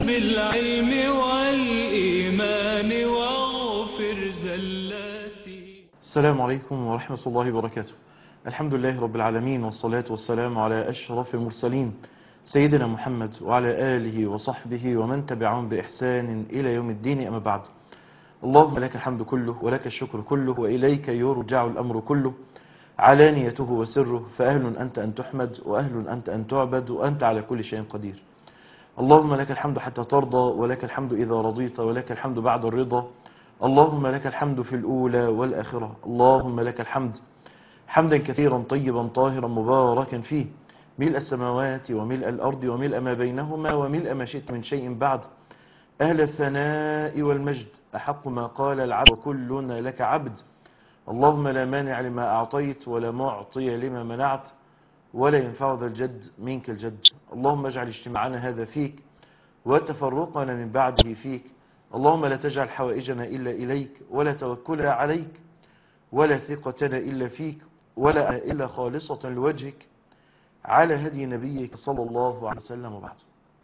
بالعلم والإيمان واغفر زلاتي السلام عليكم ورحمة الله وبركاته الحمد لله رب العالمين والصلاة والسلام على أشرف المرسلين سيدنا محمد وعلى آله وصحبه ومن تبعهم بإحسان إلى يوم الدين أما بعد اللهم لك الحمد كله ولك الشكر كله وإليك يرجع الأمر كله علانيته وسره فأهل أنت أن تحمد وأهل أنت أن تعبد وأنت على كل شيء قدير اللهم لك الحمد حتى ترضى ولك الحمد إذا رضيت ولك الحمد بعد الرضا اللهم لك الحمد في الأولى والآخرة اللهم لك الحمد حمدا كثيرا طيبا طاهرا مباركا فيه ملء السماوات وملء الأرض وملء ما بينهما وملء ما شئت من شيء بعد أهل الثناء والمجد أحق ما قال العبد وكلنا لك عبد اللهم لا مانع لما أعطيت ولا معطي لما منعت ولا ينفع ذا الجد منك الجد اللهم اجعل اجتماعنا هذا فيك وتفرقنا من بعده فيك اللهم لا تجعل حوائجنا إلا إليك ولا توكلها عليك ولا ثقتنا إلا فيك ولا إلا خالصة لوجهك على هدي نبيك صلى الله عليه وسلم وبعد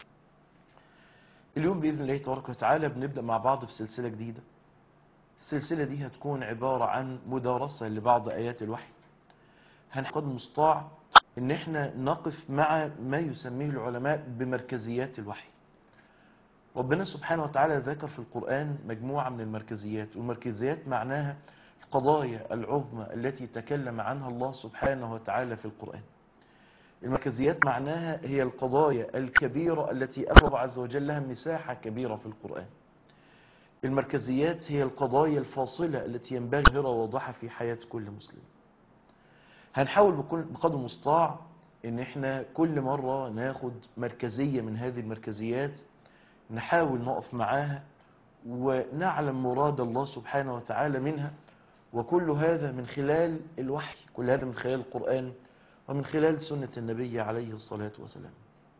اليوم بإذن الله تبارك وتعالى بنبدأ مع بعض في سلسلة جديدة السلسلة دي هتكون عبارة عن مدارسة لبعض آيات الوحي هنحقد مستطاع ان احنا نقف مع ما يسميه العلماء بمركزيات الوحي ربنا سبحانه وتعالى ذكر في القرآن مجموعة من المركزيات والمركزيات معناها القضايا العظمى التي تكلم عنها الله سبحانه وتعالى في القرآن المركزيات معناها هي القضايا الكبيرة التي الله عز وجل لها مساحة كبيرة في القرآن المركزيات هي القضايا الفاصلة التي ينبغي هرى واضحة في حياة كل مسلم هنحاول بكل بقدر المستطاع ان احنا كل مرة ناخد مركزية من هذه المركزيات نحاول نقف معاها ونعلم مراد الله سبحانه وتعالى منها وكل هذا من خلال الوحي كل هذا من خلال القرآن ومن خلال سنة النبي عليه الصلاة والسلام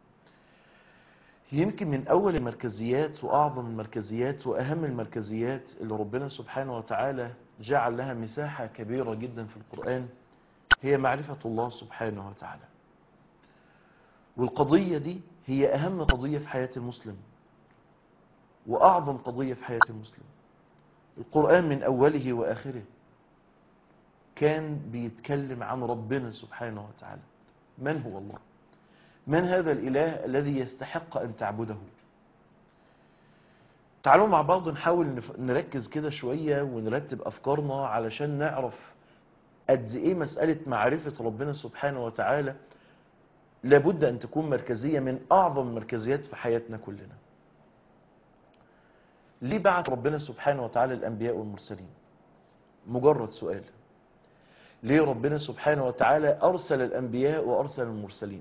يمكن من أول المركزيات وأعظم المركزيات وأهم المركزيات اللي ربنا سبحانه وتعالى جعل لها مساحة كبيرة جدا في القرآن هي معرفة الله سبحانه وتعالى والقضية دي هي أهم قضية في حياة المسلم وأعظم قضية في حياة المسلم القرآن من أوله وآخره كان بيتكلم عن ربنا سبحانه وتعالى من هو الله من هذا الإله الذي يستحق أن تعبده تعالوا مع بعض نحاول نركز كده شوية ونرتب أفكارنا علشان نعرف قد إيه مسألة معرفة ربنا سبحانه وتعالى لابد أن تكون مركزية من أعظم المركزيات في حياتنا كلنا ليه بعث ربنا سبحانه وتعالى الأنبياء والمرسلين مجرد سؤال ليه ربنا سبحانه وتعالى أرسل الأنبياء وأرسل المرسلين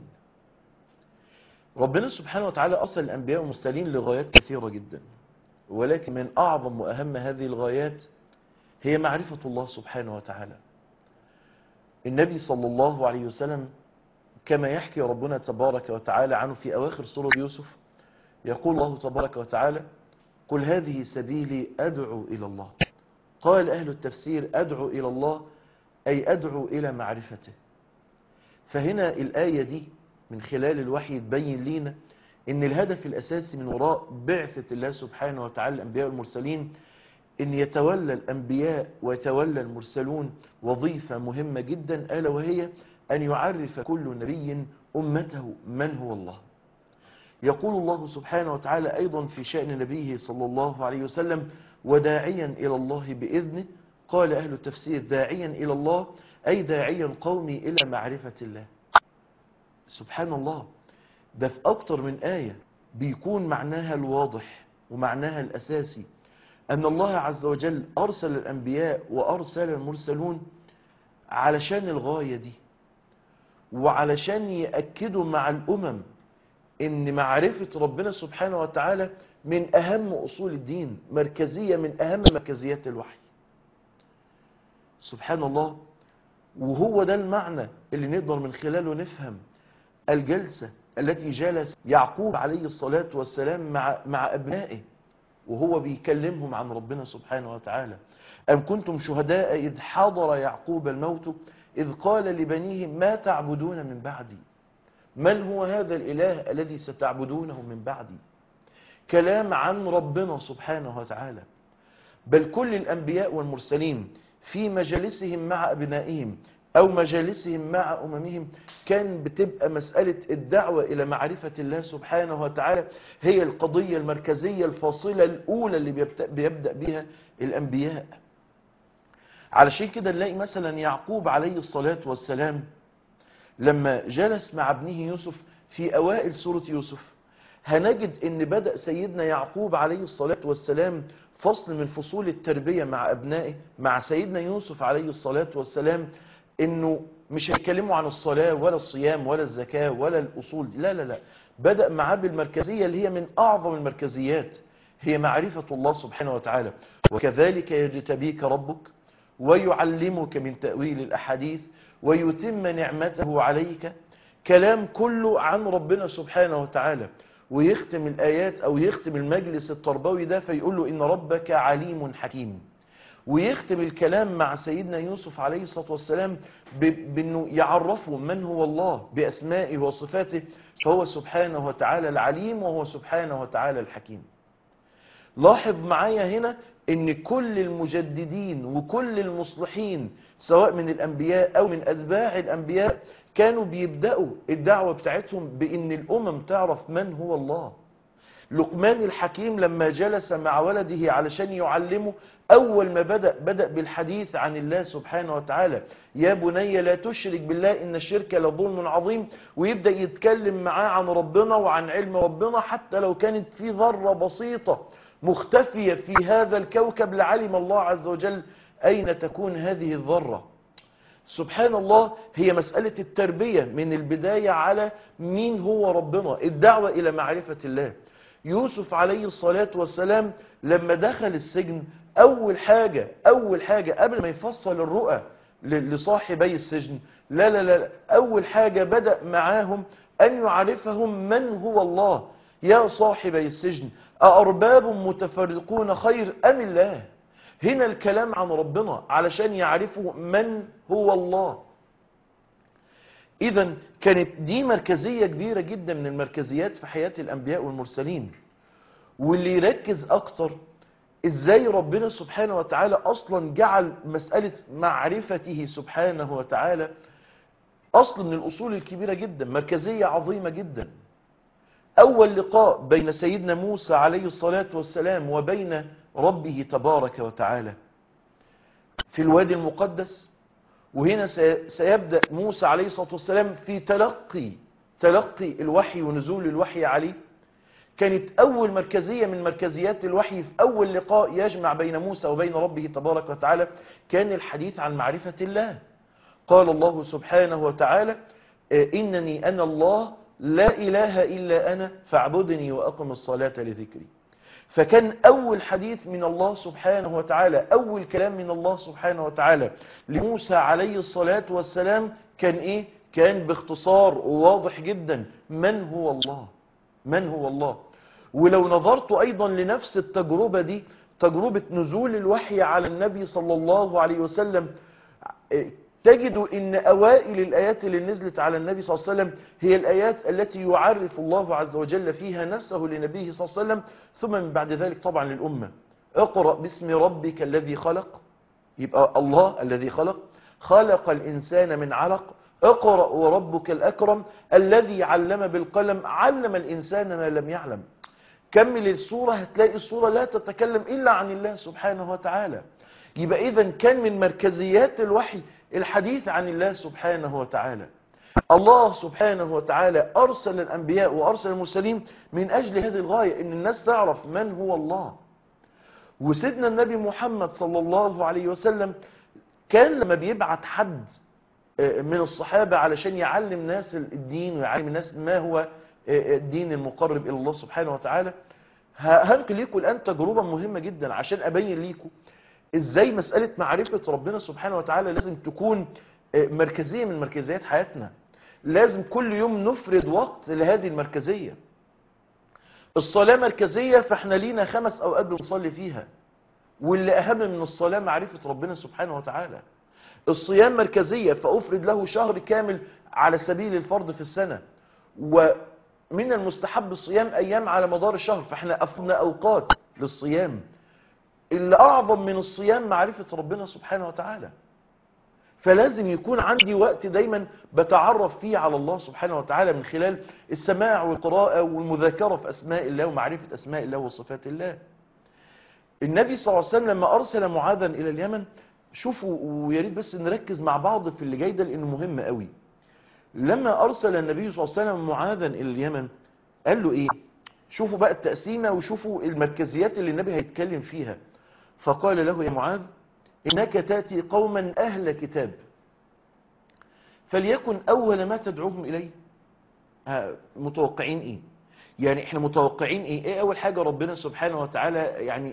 ربنا سبحانه وتعالى أرسل الأنبياء والمرسلين لغايات كثيرة جدا ولكن من أعظم وأهم هذه الغايات هي معرفة الله سبحانه وتعالى النبي صلى الله عليه وسلم كما يحكي ربنا تبارك وتعالى عنه في أواخر سورة يوسف يقول الله تبارك وتعالى قل هذه سبيلي أدعو إلى الله قال أهل التفسير أدعو إلى الله أي أدعو إلى معرفته فهنا الآية دي من خلال الوحي تبين لينا ان الهدف الأساسي من وراء بعثة الله سبحانه وتعالى الأنبياء والمرسلين ان يتولى الأنبياء ويتولى المرسلون وظيفة مهمة جدا ألا وهي أن يعرف كل نبي أمته من هو الله يقول الله سبحانه وتعالى أيضا في شأن نبيه صلى الله عليه وسلم وداعيا إلى الله بإذنه قال أهل التفسير داعيا إلى الله أي داعيا قومي إلى معرفة الله سبحان الله ده في أكتر من آية بيكون معناها الواضح ومعناها الأساسي أن الله عز وجل أرسل الأنبياء وأرسل المرسلون علشان الغاية دي وعلشان يأكدوا مع الأمم ان معرفة ربنا سبحانه وتعالى من أهم أصول الدين مركزية من أهم مركزيات الوحي سبحان الله وهو ده المعنى اللي نقدر من خلاله نفهم الجلسة التي جلس يعقوب عليه الصلاة والسلام مع, مع أبنائه وهو بيكلمهم عن ربنا سبحانه وتعالى أم كنتم شهداء إذ حضر يعقوب الموت إذ قال لبنيه ما تعبدون من بعدي من هو هذا الإله الذي ستعبدونه من بعدي كلام عن ربنا سبحانه وتعالى بل كل الأنبياء والمرسلين في مجالسهم مع أبنائهم أو مجالسهم مع أممهم كان بتبقى مسألة الدعوة إلى معرفة الله سبحانه وتعالى هي القضية المركزية الفاصلة الأولى اللي بيبدأ, بيبدأ بها الأنبياء علشان كده نلاقي مثلا يعقوب عليه الصلاة والسلام لما جلس مع ابنه يوسف في أوائل سورة يوسف هنجد ان بدأ سيدنا يعقوب عليه الصلاة والسلام فصل من فصول التربية مع أبنائه مع سيدنا يوسف عليه الصلاة والسلام انه مش هيتكلموا عن الصلاة ولا الصيام ولا الزكاة ولا الأصول دي لا لا لا بدأ معاه بالمركزية اللي هي من أعظم المركزيات هي معرفة الله سبحانه وتعالى وكذلك يجتبيك ربك ويعلمك من تأويل الأحاديث ويتم نعمته عليك كلام كله عن ربنا سبحانه وتعالى ويختم الآيات أو يختم المجلس التربوي ده فيقول له إن ربك عليم حكيم ويختم الكلام مع سيدنا يوسف عليه الصلاة والسلام بأنه يعرفه من هو الله بأسمائه وصفاته فهو سبحانه وتعالى العليم وهو سبحانه وتعالى الحكيم لاحظ معايا هنا ان كل المجددين وكل المصلحين سواء من الانبياء او من اتباع الانبياء كانوا بيبدأوا الدعوة بتاعتهم بان الامم تعرف من هو الله لقمان الحكيم لما جلس مع ولده علشان يعلمه أول ما بدأ بدأ بالحديث عن الله سبحانه وتعالى يا بني لا تشرك بالله إن الشرك لظلم عظيم ويبدأ يتكلم معاه عن ربنا وعن علم ربنا حتى لو كانت في ذرة بسيطة مختفية في هذا الكوكب لعلم الله عز وجل أين تكون هذه الذرة سبحان الله هي مسألة التربية من البداية على مين هو ربنا الدعوة إلى معرفة الله يوسف عليه الصلاة والسلام لما دخل السجن أول حاجة أول حاجة قبل ما يفصل الرؤى لصاحبي السجن لا لا لا أول حاجة بدأ معاهم أن يعرفهم من هو الله يا صاحبي السجن أأرباب متفرقون خير أم الله هنا الكلام عن ربنا علشان يعرفوا من هو الله إذا كانت دي مركزية كبيرة جدا من المركزيات في حياة الأنبياء والمرسلين واللي يركز أكتر إزاي ربنا سبحانه وتعالى أصلا جعل مسألة معرفته سبحانه وتعالى أصل من الأصول الكبيرة جدا مركزية عظيمة جدا أول لقاء بين سيدنا موسى عليه الصلاة والسلام وبين ربه تبارك وتعالى في الوادي المقدس وهنا سيبدأ موسى عليه الصلاة والسلام في تلقي تلقي الوحي ونزول الوحي عليه كانت أول مركزية من مركزيات الوحي في أول لقاء يجمع بين موسى وبين ربه تبارك وتعالى كان الحديث عن معرفة الله قال الله سبحانه وتعالى إنني أنا الله لا إله إلا أنا فاعبدني وأقم الصلاة لذكري فكان أول حديث من الله سبحانه وتعالى أول كلام من الله سبحانه وتعالى لموسى عليه الصلاة والسلام كان إيه؟ كان باختصار وواضح جدا من هو الله من هو الله ولو نظرت أيضا لنفس التجربة دي تجربة نزول الوحي على النبي صلى الله عليه وسلم تجد ان اوائل الايات اللي نزلت على النبي صلى الله عليه وسلم هي الايات التي يعرف الله عز وجل فيها نفسه لنبيه صلى الله عليه وسلم ثم من بعد ذلك طبعا للامه اقرا باسم ربك الذي خلق يبقى الله الذي خلق خلق الانسان من علق اقرا وربك الاكرم الذي علم بالقلم علم الانسان ما لم يعلم كمل الصوره هتلاقي الصوره لا تتكلم الا عن الله سبحانه وتعالى يبقى اذا كان من مركزيات الوحي الحديث عن الله سبحانه وتعالى الله سبحانه وتعالى أرسل الأنبياء وأرسل المرسلين من أجل هذه الغاية إن الناس تعرف من هو الله وسيدنا النبي محمد صلى الله عليه وسلم كان لما بيبعت حد من الصحابة علشان يعلم ناس الدين ويعلم الناس ما هو الدين المقرب إلى الله سبحانه وتعالى هنقل لكم الآن تجربة مهمة جدا عشان أبين لكم ازاي مسألة معرفة ربنا سبحانه وتعالى لازم تكون مركزية من مركزيات حياتنا لازم كل يوم نفرد وقت لهذه المركزية الصلاة مركزية فاحنا لينا خمس اوقات بنصلي فيها واللي اهم من الصلاة معرفة ربنا سبحانه وتعالى الصيام مركزية فافرد له شهر كامل على سبيل الفرض في السنة من المستحب الصيام ايام على مدار الشهر فاحنا افضنا اوقات للصيام اللي اعظم من الصيام معرفة ربنا سبحانه وتعالى فلازم يكون عندي وقت دايما بتعرف فيه على الله سبحانه وتعالى من خلال السماع والقراءة والمذاكرة في اسماء الله ومعرفة اسماء الله وصفات الله النبي صلى الله عليه وسلم لما ارسل معاذا الى اليمن شوفوا ويا ريت بس نركز مع بعض في اللي جاي ده لانه مهم قوي لما ارسل النبي صلى الله عليه وسلم معاذا الى اليمن قال له ايه شوفوا بقى التقسيمه وشوفوا المركزيات اللي النبي هيتكلم فيها فقال له يا معاذ انك تاتي قوما اهل كتاب فليكن اول ما تدعوهم اليه ها، متوقعين ايه يعني احنا متوقعين ايه ايه اول حاجه ربنا سبحانه وتعالى يعني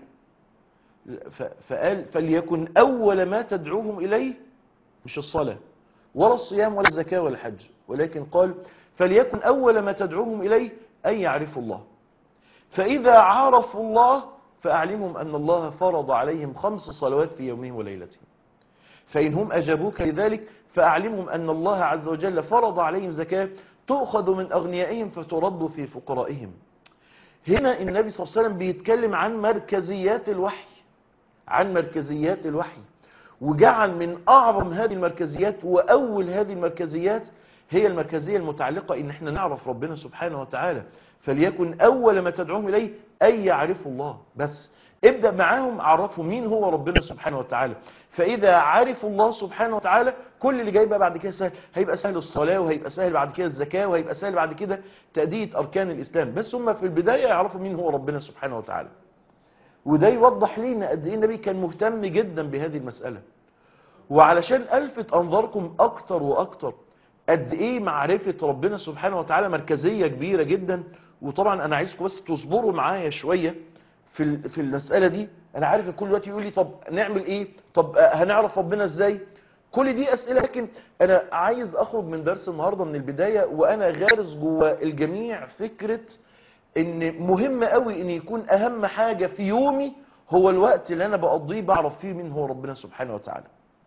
ف- فقال فليكن اول ما تدعوهم اليه مش الصلاه ولا الصيام ولا الزكاه ولا الحج ولكن قال فليكن اول ما تدعوهم اليه ان يعرفوا الله فاذا عرفوا الله فاعلمهم ان الله فرض عليهم خمس صلوات في يومهم وليلتهم فإن هم أجابوك لذلك فأعلمهم أن الله عز وجل فرض عليهم زكاة تؤخذ من أغنيائهم فترد في فقرائهم هنا النبي صلى الله عليه وسلم بيتكلم عن مركزيات الوحي عن مركزيات الوحي وجعل من أعظم هذه المركزيات وأول هذه المركزيات هي المركزية المتعلقة إن احنا نعرف ربنا سبحانه وتعالى فليكن أول ما تدعوهم إليه أن يعرفوا الله بس ابدأ معاهم عرفوا مين هو ربنا سبحانه وتعالى فإذا عرفوا الله سبحانه وتعالى كل اللي جاي بقى بعد كده سهل هيبقى سهل الصلاة وهيبقى سهل بعد كده الزكاة وهيبقى سهل بعد كده تأدية أركان الإسلام بس هم في البداية يعرفوا مين هو ربنا سبحانه وتعالى وده يوضح لينا قد ايه النبي كان مهتم جدا بهذه المسألة وعلشان ألفت أنظاركم أكتر وأكتر قد ايه معرفة ربنا سبحانه وتعالى مركزية كبيرة جدا وطبعا أنا عايزكم بس تصبروا معايا شوية في ال- في المسألة دي أنا عارف إن كل وقت يقول لي طب نعمل إيه طب آه، هنعرف ربنا إزاي كل دي أسئلة لكن أنا عايز أخرج من درس النهاردة من البداية وأنا غارس جوه الجميع فكرة ان مهم قوي ان يكون اهم حاجة في يومي هو الوقت اللي انا بقضيه بعرف فيه مين هو ربنا سبحانه وتعالى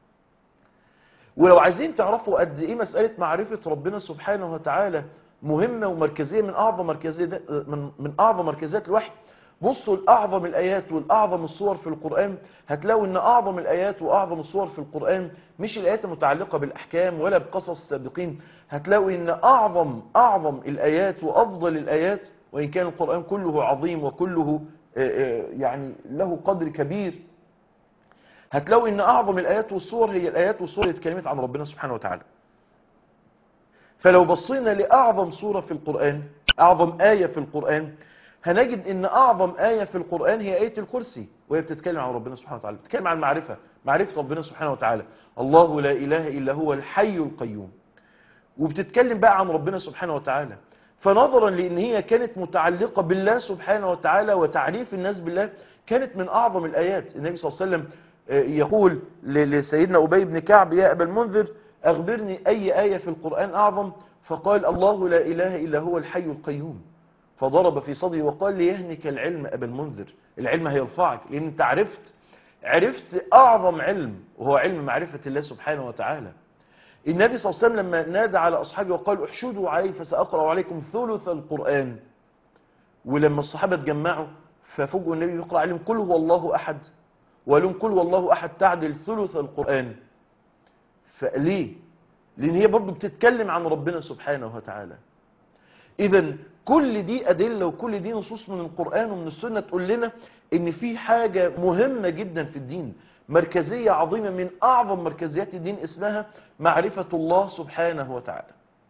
ولو عايزين تعرفوا قد ايه مسألة معرفة ربنا سبحانه وتعالى مهمة ومركزية من اعظم مركزية من, من اعظم مركزيات الوحي بصوا لأعظم الآيات والأعظم الصور في القرآن هتلاقوا أن أعظم الآيات وأعظم الصور في القرآن مش الآيات المتعلقة بالأحكام ولا بقصص السابقين هتلاقوا أن أعظم أعظم الآيات وأفضل الآيات وإن كان القرآن كله عظيم وكله آه، آه، يعني له قدر كبير هتلاقوا أن أعظم الآيات والصور هي الآيات والصور اللي اتكلمت عن ربنا سبحانه وتعالى فلو بصينا لأعظم سورة في القرآن أعظم آية في القرآن هنجد ان اعظم آية في القرآن هي آية الكرسي وهي بتتكلم عن ربنا سبحانه وتعالى بتتكلم عن المعرفة معرفة ربنا سبحانه وتعالى الله لا اله الا هو الحي القيوم وبتتكلم بقى عن ربنا سبحانه وتعالى فنظرا لان هي كانت متعلقة بالله سبحانه وتعالى وتعريف الناس بالله كانت من اعظم الايات النبي صلى الله عليه وسلم آه، يقول ل- لسيدنا ابي بن كعب يا ابا المنذر اخبرني اي آية في القرآن اعظم فقال الله لا اله الا هو الحي القيوم فضرب في صدري وقال ليهنك العلم أبا المنذر العلم هيرفعك لأن أنت عرفت عرفت أعظم علم وهو علم معرفة الله سبحانه وتعالى النبي صلى الله عليه وسلم لما نادى على أصحابه وقال احشدوا علي فسأقرأ عليكم ثلث القرآن ولما الصحابة اتجمعوا ففوجئوا النبي يقرأ عليهم قل هو الله أحد وقال لهم قل هو الله أحد تعدل ثلث القرآن فليه؟ لأن هي برضو بتتكلم عن ربنا سبحانه وتعالى اذا كل دي ادله وكل دي نصوص من القران ومن السنه تقول لنا ان في حاجه مهمه جدا في الدين مركزيه عظيمه من اعظم مركزيات الدين اسمها معرفه الله سبحانه وتعالى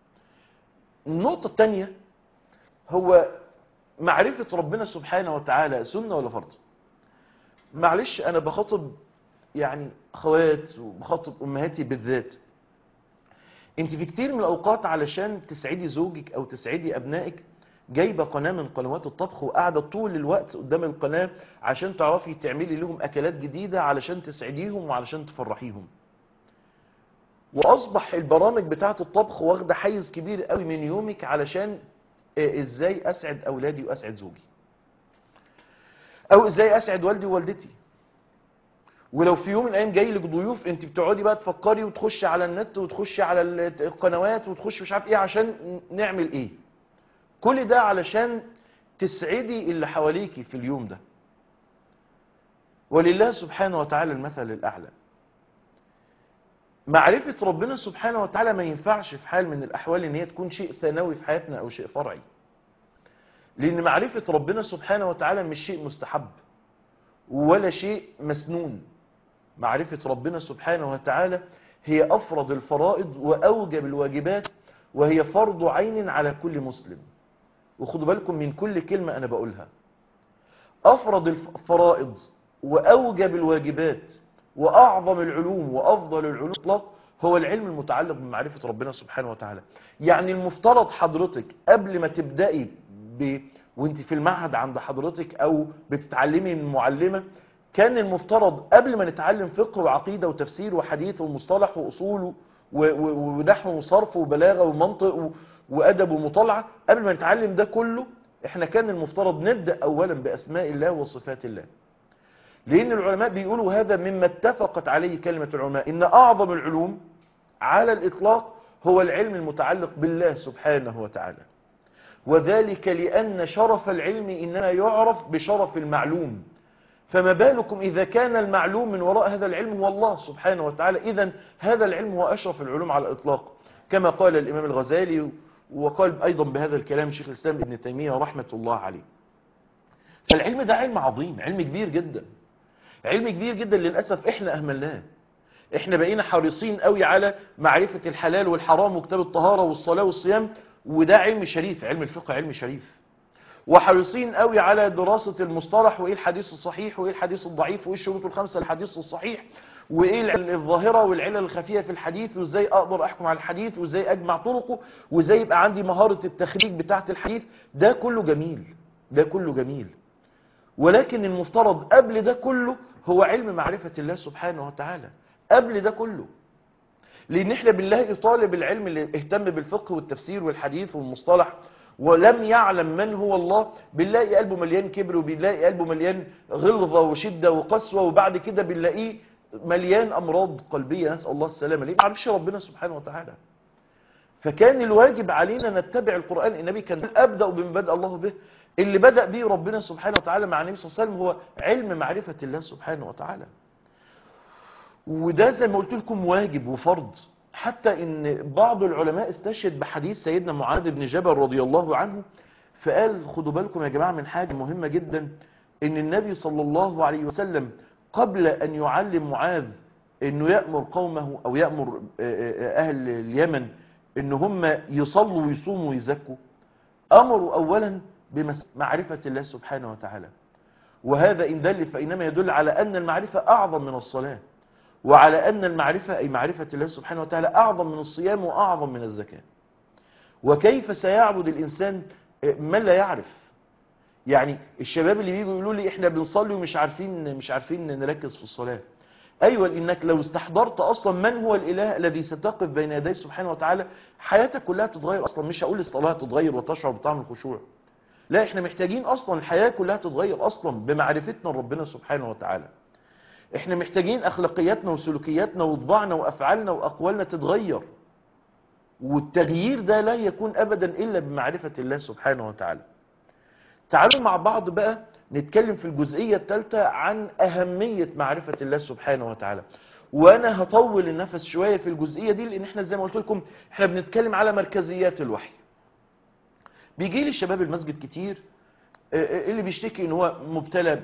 النقطه الثانيه هو معرفه ربنا سبحانه وتعالى سنه ولا فرض معلش انا بخاطب يعني اخوات وبخاطب امهاتي بالذات انت في كتير من الاوقات علشان تسعدي زوجك او تسعدي ابنائك جايبه قناه من قنوات الطبخ وقاعده طول الوقت قدام القناه عشان تعرفي تعملي لهم اكلات جديده علشان تسعديهم وعلشان تفرحيهم واصبح البرامج بتاعه الطبخ واخده حيز كبير قوي من يومك علشان آه، ازاي اسعد اولادي واسعد زوجي او ازاي اسعد والدي ووالدتي ولو في يوم من الايام جاي لك ضيوف انت بتقعدي بقى تفكري وتخشي على النت وتخشي على ال- القنوات وتخشي مش عارف ايه عشان نعمل ايه كل ده علشان تسعدي اللي حواليكي في اليوم ده ولله سبحانه وتعالى المثل الأعلى معرفة ربنا سبحانه وتعالى ما ينفعش في حال من الأحوال ان هي تكون شيء ثانوي في حياتنا أو شيء فرعي لأن معرفة ربنا سبحانه وتعالى مش شيء مستحب ولا شيء مسنون معرفة ربنا سبحانه وتعالى هي أفرض الفرائض وأوجب الواجبات وهي فرض عين على كل مسلم وخدوا بالكم من كل كلمة أنا بقولها أفرض الفرائض وأوجب الواجبات وأعظم العلوم وأفضل العلوم اطلاق هو العلم المتعلق بمعرفة ربنا سبحانه وتعالى يعني المفترض حضرتك قبل ما تبدأي ب... وانت في المعهد عند حضرتك أو بتتعلمي من معلمة كان المفترض قبل ما نتعلم فقه وعقيدة وتفسير وحديث ومصطلح وأصول و... و... ونحو وصرف وبلاغة ومنطق و... وأدب ومطالعة قبل ما نتعلم ده كله احنا كان المفترض نبدأ أولا بأسماء الله وصفات الله لأن العلماء بيقولوا هذا مما اتفقت عليه كلمة العلماء إن أعظم العلوم على الإطلاق هو العلم المتعلق بالله سبحانه وتعالى وذلك لأن شرف العلم إنما يعرف بشرف المعلوم فما بالكم إذا كان المعلوم من وراء هذا العلم هو الله سبحانه وتعالى إذا هذا العلم هو أشرف العلوم على الإطلاق كما قال الإمام الغزالي وقال أيضا بهذا الكلام شيخ الإسلام ابن تيمية رحمة الله عليه فالعلم ده علم عظيم علم كبير جدا علم كبير جدا للأسف احنا أهملناه احنا بقينا حريصين قوي على معرفة الحلال والحرام وكتاب الطهارة والصلاة والصيام وده علم شريف علم الفقه علم شريف وحريصين قوي على دراسة المصطلح وايه الحديث الصحيح وايه الحديث الضعيف وايه الشروط الخمسة للحديث الصحيح وايه الظاهرة والعلل الخفية في الحديث وازاي اقدر احكم على الحديث وازاي اجمع طرقه وازاي يبقى عندي مهارة التخريج بتاعة الحديث ده كله جميل ده كله جميل ولكن المفترض قبل ده كله هو علم معرفة الله سبحانه وتعالى قبل ده كله لان احنا بالله طالب العلم اللي اهتم بالفقه والتفسير والحديث والمصطلح ولم يعلم من هو الله بنلاقي قلبه مليان كبر وبنلاقي قلبه مليان غلظة وشدة وقسوة وبعد كده بنلاقيه مليان امراض قلبية نسأل الله السلامة ليه ما عرفش ربنا سبحانه وتعالى فكان الواجب علينا نتبع القرآن النبي كان أبدأ بما بدأ الله به اللي بدأ به ربنا سبحانه وتعالى مع النبي صلى الله عليه وسلم هو علم معرفة الله سبحانه وتعالى وده زي ما قلت لكم واجب وفرض حتى ان بعض العلماء استشهد بحديث سيدنا معاذ بن جبل رضي الله عنه فقال خدوا بالكم يا جماعة من حاجة مهمة جدا ان النبي صلى الله عليه وسلم قبل ان يعلم معاذ انه يأمر قومه او يأمر اهل اليمن ان هم يصلوا ويصوموا ويزكوا امروا اولا بمعرفة الله سبحانه وتعالى وهذا إن دل فإنما يدل على أن المعرفة أعظم من الصلاة وعلى أن المعرفة أي معرفة الله سبحانه وتعالى أعظم من الصيام وأعظم من الزكاة وكيف سيعبد الإنسان من لا يعرف يعني الشباب اللي بيجوا يقولوا لي احنا بنصلي ومش عارفين مش عارفين نركز في الصلاة ايوه لانك لو استحضرت اصلا من هو الاله الذي ستقف بين يديه سبحانه وتعالى حياتك كلها تتغير اصلا مش هقول الصلاه تتغير وتشعر بطعم الخشوع لا احنا محتاجين اصلا الحياة كلها تتغير اصلا بمعرفتنا ربنا سبحانه وتعالى احنا محتاجين اخلاقياتنا وسلوكياتنا وطباعنا وافعالنا واقوالنا تتغير والتغيير ده لا يكون ابدا الا بمعرفة الله سبحانه وتعالى تعالوا مع بعض بقى نتكلم في الجزئية الثالثة عن اهمية معرفة الله سبحانه وتعالى وانا هطول النفس شوية في الجزئية دي لان احنا زي ما قلت لكم احنا بنتكلم على مركزيات الوحي بيجي لي الشباب المسجد كتير اللي بيشتكي ان هو مبتلى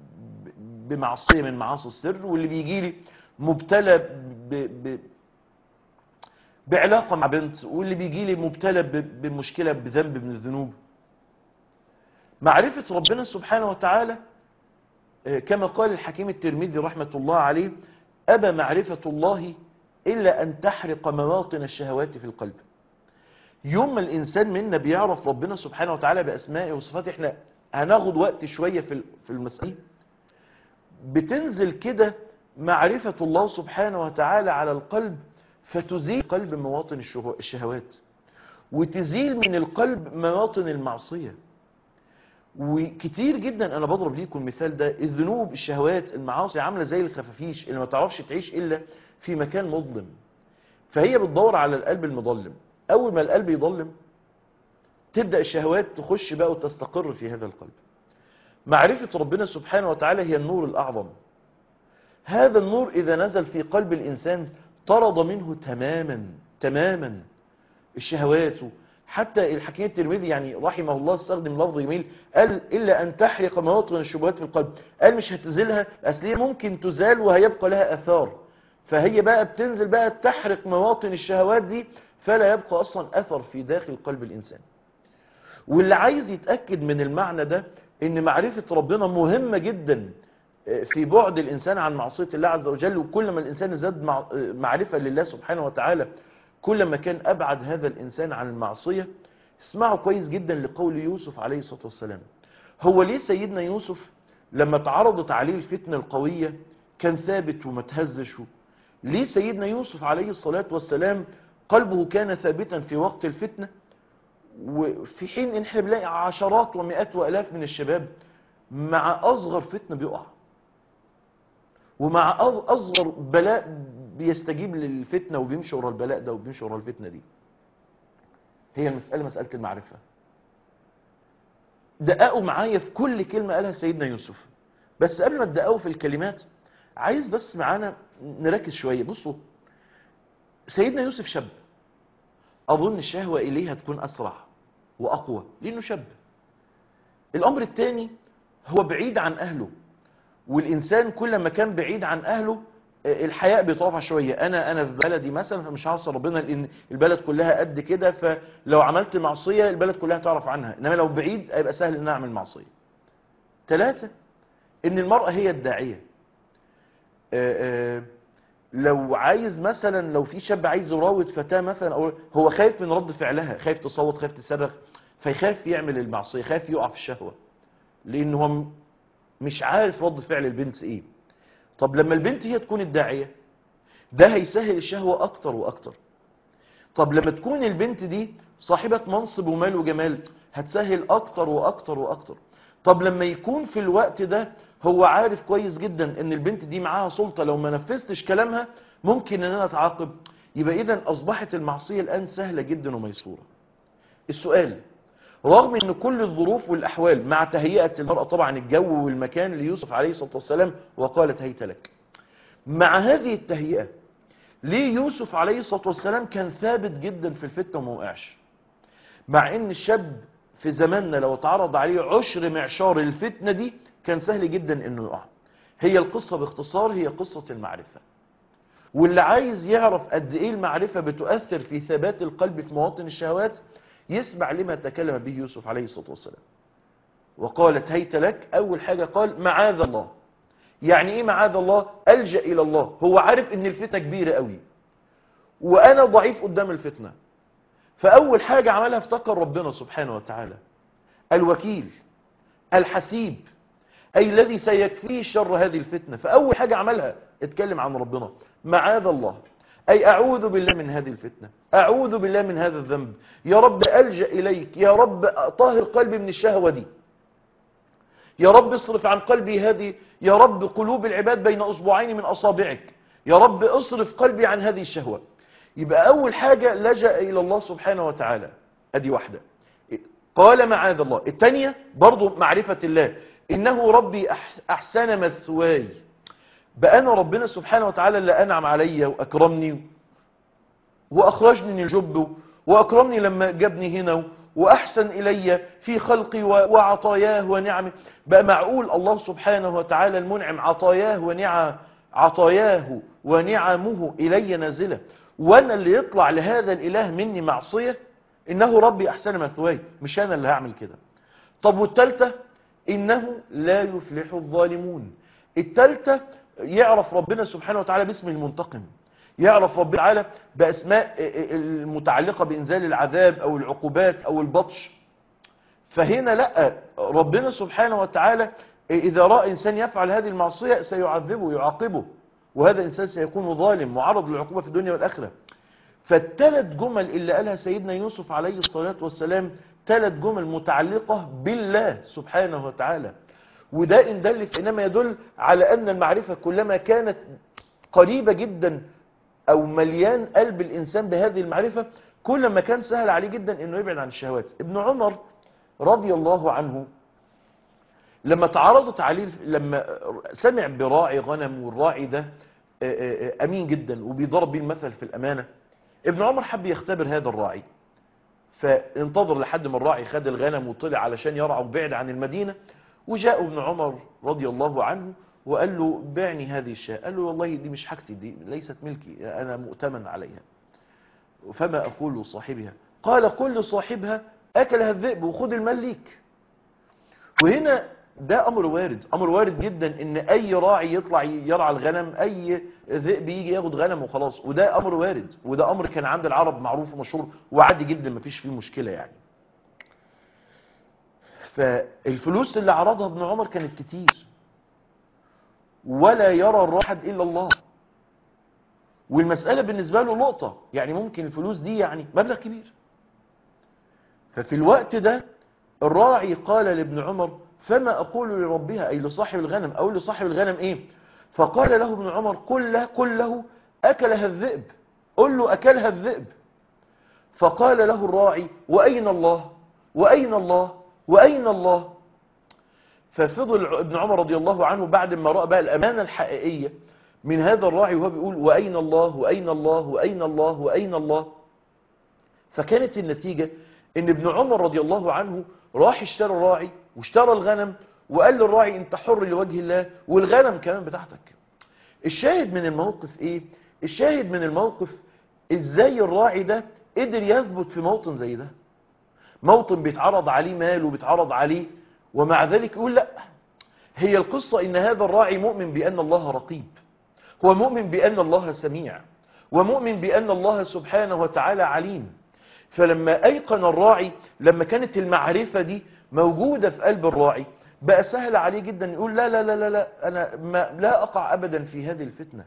بمعصية من معاصي السر واللي بيجي لي مبتلى ب... ب... بعلاقة مع بنت واللي بيجي لي مبتلى ب... بمشكلة بذنب من الذنوب معرفة ربنا سبحانه وتعالى كما قال الحكيم الترمذي رحمة الله عليه أبى معرفة الله إلا أن تحرق مواطن الشهوات في القلب يوم ما الإنسان منا بيعرف ربنا سبحانه وتعالى بأسمائه وصفاته احنا هناخد وقت شوية في في المسألة بتنزل كده معرفة الله سبحانه وتعالى على القلب فتزيل قلب مواطن الشهوات وتزيل من القلب مواطن المعصية وكتير جدا انا بضرب ليكم المثال ده الذنوب الشهوات المعاصي عاملة زي الخفافيش اللي ما تعرفش تعيش الا في مكان مظلم فهي بتدور على القلب المظلم اول ما القلب يظلم تبدأ الشهوات تخش بقى وتستقر في هذا القلب معرفة ربنا سبحانه وتعالى هي النور الأعظم هذا النور إذا نزل في قلب الإنسان طرد منه تماما تماما الشهوات حتى الحكيم الترمذي يعني رحمه الله استخدم لفظ جميل قال إلا أن تحرق مواطن الشبهات في القلب قال مش هتزيلها أصل هي ممكن تزال وهيبقى لها أثار فهي بقى بتنزل بقى تحرق مواطن الشهوات دي فلا يبقى أصلا أثر في داخل قلب الإنسان واللي عايز يتأكد من المعنى ده ان معرفة ربنا مهمة جدا في بعد الإنسان عن معصية الله عز وجل وكل ما الإنسان زاد مع- معرفة لله سبحانه وتعالى كل ما كان أبعد هذا الإنسان عن المعصية اسمعوا كويس جدا لقول يوسف عليه الصلاة والسلام هو ليه سيدنا يوسف لما تعرضت عليه الفتنة القوية كان ثابت وما تهزش ليه سيدنا يوسف عليه الصلاة والسلام قلبه كان ثابتا في وقت الفتنة وفي حين ان احنا بنلاقي عشرات ومئات والاف من الشباب مع اصغر فتنة بيقع ومع أص- اصغر بلاء بيستجيب للفتنة وبيمشي ورا البلاء ده وبيمشي ورا الفتنة دي هي المسألة مسألة المعرفة دققوا معايا في كل كلمة قالها سيدنا يوسف بس قبل ما تدققوا في الكلمات عايز بس معانا نركز شوية بصوا سيدنا يوسف شاب أظن الشهوة إليه هتكون أسرع وأقوى لأنه شاب الأمر الثاني هو بعيد عن أهله والإنسان كل ما كان بعيد عن أهله آه، الحياء بيترفع شوية أنا أنا في بلدي مثلا فمش هعصي ربنا لأن البلد كلها قد كده فلو عملت معصية البلد كلها تعرف عنها إنما لو بعيد هيبقى سهل إن أنا أعمل معصية ثلاثة إن المرأة هي الداعية آه، آه، لو عايز مثلا لو في شاب عايز يراود فتاة مثلا أو هو خايف من رد فعلها خايف تصوت خايف تصرخ فيخاف يعمل المعصية خايف يقع في الشهوة لأنه هو م- مش عارف رد فعل البنت ايه طب لما البنت هي تكون الداعية ده هيسهل الشهوة اكتر واكتر طب لما تكون البنت دي صاحبة منصب ومال وجمال هتسهل اكتر واكتر واكتر طب لما يكون في الوقت ده هو عارف كويس جدا ان البنت دي معاها سلطة لو ما نفذتش كلامها ممكن ان انا اتعاقب يبقى اذا اصبحت المعصية الان سهلة جدا وميسورة السؤال رغم ان كل الظروف والاحوال مع تهيئة المرأة طبعا الجو والمكان ليوسف عليه الصلاة والسلام وقالت هيت لك مع هذه التهيئة ليه يوسف عليه الصلاة والسلام كان ثابت جدا في الفتنة وما وقعش مع ان الشاب في زماننا لو اتعرض عليه عشر معشار الفتنة دي كان سهل جدا انه يقع هي القصة باختصار هي قصة المعرفة واللي عايز يعرف قد ايه المعرفة بتؤثر في ثبات القلب في مواطن الشهوات يسمع لما تكلم به يوسف عليه الصلاة والسلام وقالت هيت لك اول حاجة قال معاذ الله يعني ايه معاذ الله الجأ الى الله هو عارف ان الفتنة كبيرة قوي وانا ضعيف قدام الفتنة فاول حاجة عملها افتكر ربنا سبحانه وتعالى الوكيل الحسيب اي الذي سيكفيه شر هذه الفتنة فاول حاجة عملها اتكلم عن ربنا معاذ الله اي اعوذ بالله من هذه الفتنة اعوذ بالله من هذا الذنب يا رب الجأ اليك يا رب طهر قلبي من الشهوة دي يا رب اصرف عن قلبي هذه يا رب قلوب العباد بين اصبعين من اصابعك يا رب اصرف قلبي عن هذه الشهوة يبقى اول حاجة لجأ الى الله سبحانه وتعالى ادي واحدة قال معاذ الله الثانية برضو معرفة الله انه ربي أح- احسن مثواي بقى انا ربنا سبحانه وتعالى اللي انعم علي واكرمني واخرجني من الجب واكرمني لما جابني هنا واحسن الي في خلقي و- وعطاياه ونعمه بقى معقول الله سبحانه وتعالى المنعم عطاياه ونعم عطاياه ونعمه الي نازله وانا اللي يطلع لهذا الاله مني معصيه انه ربي احسن مثواي مش انا اللي هعمل كده طب والتالتة إنه لا يفلح الظالمون التالتة يعرف ربنا سبحانه وتعالى باسم المنتقم يعرف ربنا تعالى بأسماء المتعلقة بإنزال العذاب أو العقوبات أو البطش فهنا لا ربنا سبحانه وتعالى إذا رأى إنسان يفعل هذه المعصية سيعذبه يعاقبه وهذا إنسان سيكون ظالم معرض للعقوبة في الدنيا والآخرة فالثلاث جمل اللي قالها سيدنا يوسف عليه الصلاة والسلام ثلاث جمل متعلقة بالله سبحانه وتعالى وده إن دل فإنما يدل على أن المعرفة كلما كانت قريبة جدا أو مليان قلب الإنسان بهذه المعرفة كل ما كان سهل عليه جدا انه يبعد عن الشهوات ابن عمر رضي الله عنه لما تعرضت عليه لما سمع براعي غنم والراعي ده امين جدا وبيضرب بيه المثل في الامانه ابن عمر حب يختبر هذا الراعي فانتظر لحد ما الراعي خد الغنم وطلع علشان يرعى وبعد عن المدينه وجاء ابن عمر رضي الله عنه وقال له بعني هذه الشاة قال له والله دي مش حاجتي دي ليست ملكي انا مؤتمن عليها فما اقول لصاحبها قال قل لصاحبها اكلها الذئب وخد المال ليك وهنا ده امر وارد امر وارد جدا ان اي راعي يطلع يرعى الغنم اي ذئب يجي ياخد غنم وخلاص وده امر وارد وده امر كان عند العرب معروف ومشهور وعادي جدا مفيش فيه مشكلة يعني فالفلوس اللي عرضها ابن عمر كانت كتير ولا يرى الراحد الا الله والمسألة بالنسبة له لقطة يعني ممكن الفلوس دي يعني مبلغ كبير ففي الوقت ده الراعي قال لابن عمر فما أقول لربها أي لصاحب الغنم أو لصاحب الغنم إيه فقال له ابن عمر قل له, قل له أكلها الذئب قل له أكلها الذئب فقال له الراعي وأين الله وأين الله وأين الله ففضل ابن عمر رضي الله عنه بعد ما رأى بقى الأمانة الحقيقية من هذا الراعي وهو بيقول وأين الله وأين الله وأين الله وأين الله فكانت النتيجة ان ابن عمر رضي الله عنه راح اشترى الراعي واشترى الغنم وقال للراعي انت حر لوجه الله والغنم كمان بتاعتك الشاهد من الموقف ايه الشاهد من الموقف ازاي الراعي ده قدر يثبت في موطن زي ده موطن بيتعرض عليه مال وبيتعرض عليه ومع ذلك يقول لا هي القصة ان هذا الراعي مؤمن بان الله رقيب هو مؤمن بان الله سميع ومؤمن بان الله سبحانه وتعالى عليم فلما ايقن الراعي لما كانت المعرفة دي موجودة في قلب الراعي بقى سهل عليه جدا يقول لا لا لا لا, لا انا ما لا اقع ابدا في هذه الفتنة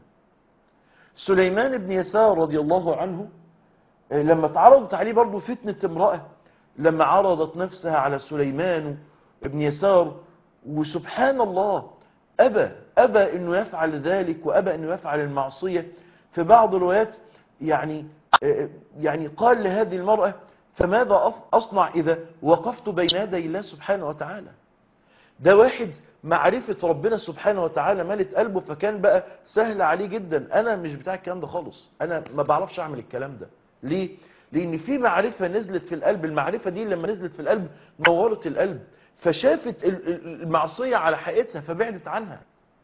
سليمان بن يسار رضي الله عنه لما تعرضت عليه برضو فتنة امرأة لما عرضت نفسها على سليمان بن يسار وسبحان الله أبى أبى أنه يفعل ذلك وأبى أنه يفعل المعصية في بعض الروايات يعني يعني قال لهذه المرأة فماذا أصنع إذا وقفت بين يدي الله سبحانه وتعالى ده واحد معرفة ربنا سبحانه وتعالى ملت قلبه فكان بقى سهل عليه جدا أنا مش بتاع الكلام ده خالص أنا ما بعرفش أعمل الكلام ده ليه؟ لأن في معرفة نزلت في القلب المعرفة دي لما نزلت في القلب نورت القلب فشافت المعصية على حقيقتها فبعدت عنها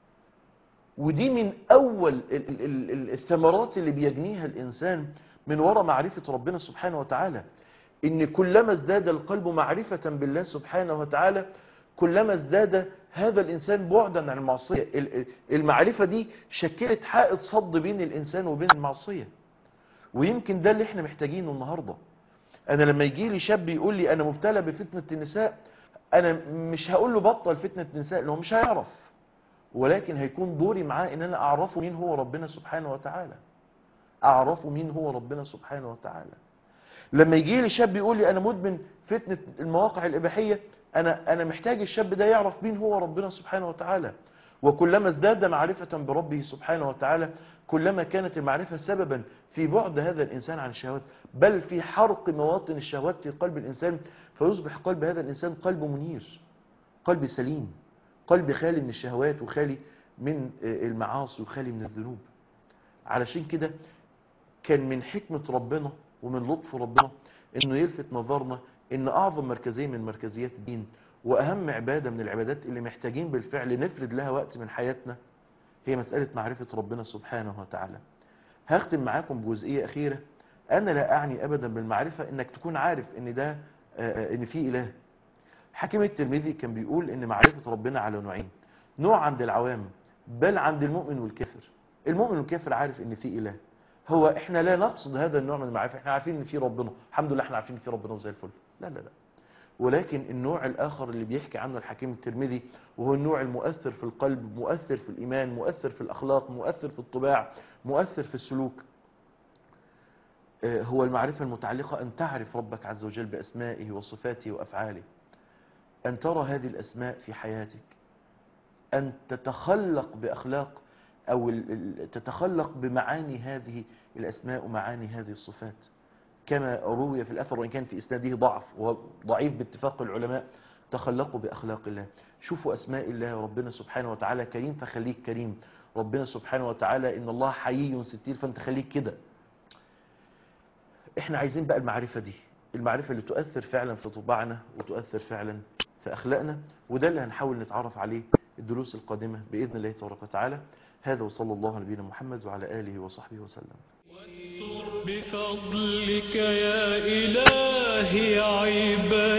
ودي من أول الثمرات اللي بيجنيها الإنسان من وراء معرفة ربنا سبحانه وتعالى إن كلما ازداد القلب معرفة بالله سبحانه وتعالى كلما ازداد هذا الإنسان بعدا عن المعصية المعرفة دي شكلت حائط صد بين الإنسان وبين المعصية ويمكن ده اللي احنا محتاجينه النهاردة أنا لما يجي لي شاب يقول لي أنا مبتلى بفتنة النساء أنا مش هقول له بطل فتنة النساء لأنه مش هيعرف ولكن هيكون دوري معاه ان انا اعرفه مين هو ربنا سبحانه وتعالى اعرفه مين هو ربنا سبحانه وتعالى لما يجي لي شاب يقول لي انا مدمن فتنة المواقع الاباحية انا انا محتاج الشاب ده يعرف مين هو ربنا سبحانه وتعالى وكلما ازداد معرفة بربه سبحانه وتعالى كلما كانت المعرفة سببا في بعد هذا الإنسان عن الشهوات بل في حرق مواطن الشهوات في قلب الإنسان فيصبح قلب هذا الإنسان قلب منير قلب سليم قلب خالي من الشهوات وخالي من المعاصي وخالي من الذنوب علشان كده كان من حكمة ربنا ومن لطف ربنا انه يلفت نظرنا ان اعظم مركزية من مركزيات الدين واهم عبادة من العبادات اللي محتاجين بالفعل نفرد لها وقت من حياتنا هي مسألة معرفة ربنا سبحانه وتعالى هختم معاكم بجزئية اخيرة انا لا اعني ابدا بالمعرفة انك تكون عارف ان ده ان في اله حكيم الترمذي كان بيقول ان معرفة ربنا على نوعين نوع عند العوام بل عند المؤمن والكافر المؤمن والكافر عارف ان في اله هو احنا لا نقصد هذا النوع من المعرفة احنا عارفين ان في ربنا الحمد لله احنا عارفين ان في ربنا وزي الفل لا لا لا ولكن النوع الاخر اللي بيحكي عنه الحكيم الترمذي وهو النوع المؤثر في القلب مؤثر في الايمان مؤثر في الاخلاق مؤثر في الطباع مؤثر في السلوك هو المعرفة المتعلقة ان تعرف ربك عز وجل باسمائه وصفاته وافعاله أن ترى هذه الأسماء في حياتك أن تتخلق بأخلاق أو تتخلق بمعاني هذه الأسماء ومعاني هذه الصفات كما روي في الأثر وإن كان في إسناده ضعف وضعيف باتفاق العلماء تخلقوا بأخلاق الله شوفوا أسماء الله ربنا سبحانه وتعالى كريم فخليك كريم ربنا سبحانه وتعالى إن الله حيي ستير فأنت خليك كده احنا عايزين بقى المعرفة دي المعرفة اللي تؤثر فعلا في طباعنا وتؤثر فعلا في أخلاقنا وده اللي هنحاول نتعرف عليه الدروس القادمة بإذن الله تبارك وتعالى هذا وصلى الله على نبينا محمد وعلى آله وصحبه وسلم بفضلك يا إلهي عبادي